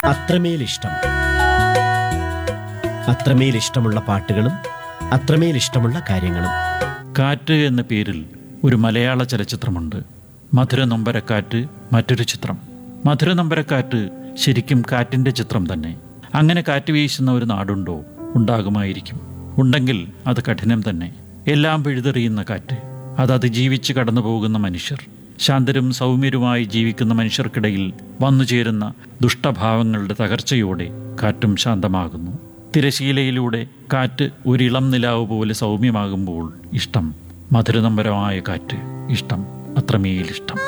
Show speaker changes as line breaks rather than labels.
അത്രമേൽ ഇഷ്ടം അത്രമേൽ ഇഷ്ടമുള്ള പാട്ടുകളും അത്രമേൽ ഇഷ്ടമുള്ള കാര്യങ്ങളും
കാറ്റ് എന്ന പേരിൽ ഒരു മലയാള ചലച്ചിത്രമുണ്ട് മധുര നൊമ്പരക്കാറ്റ് മറ്റൊരു ചിത്രം മധുര നൊമ്പരക്കാറ്റ് ശരിക്കും കാറ്റിൻ്റെ ചിത്രം തന്നെ അങ്ങനെ കാറ്റ് വീശുന്ന ഒരു നാടുണ്ടോ ഉണ്ടാകുമായിരിക്കും ഉണ്ടെങ്കിൽ അത് കഠിനം തന്നെ എല്ലാം പിഴുതെറിയുന്ന കാറ്റ് അത് അതിജീവിച്ച് കടന്നു പോകുന്ന മനുഷ്യർ ശാന്തരും സൗമ്യരുമായി ജീവിക്കുന്ന മനുഷ്യർക്കിടയിൽ വന്നു ചേരുന്ന ദുഷ്ടഭാവങ്ങളുടെ തകർച്ചയോടെ കാറ്റും ശാന്തമാകുന്നു തിരശീലയിലൂടെ കാറ്റ് ഒരിളം നിലാവ് പോലെ സൗമ്യമാകുമ്പോൾ ഇഷ്ടം മധുരനമ്പരമായ കാറ്റ് ഇഷ്ടം അത്രമേൽ ഇഷ്ടം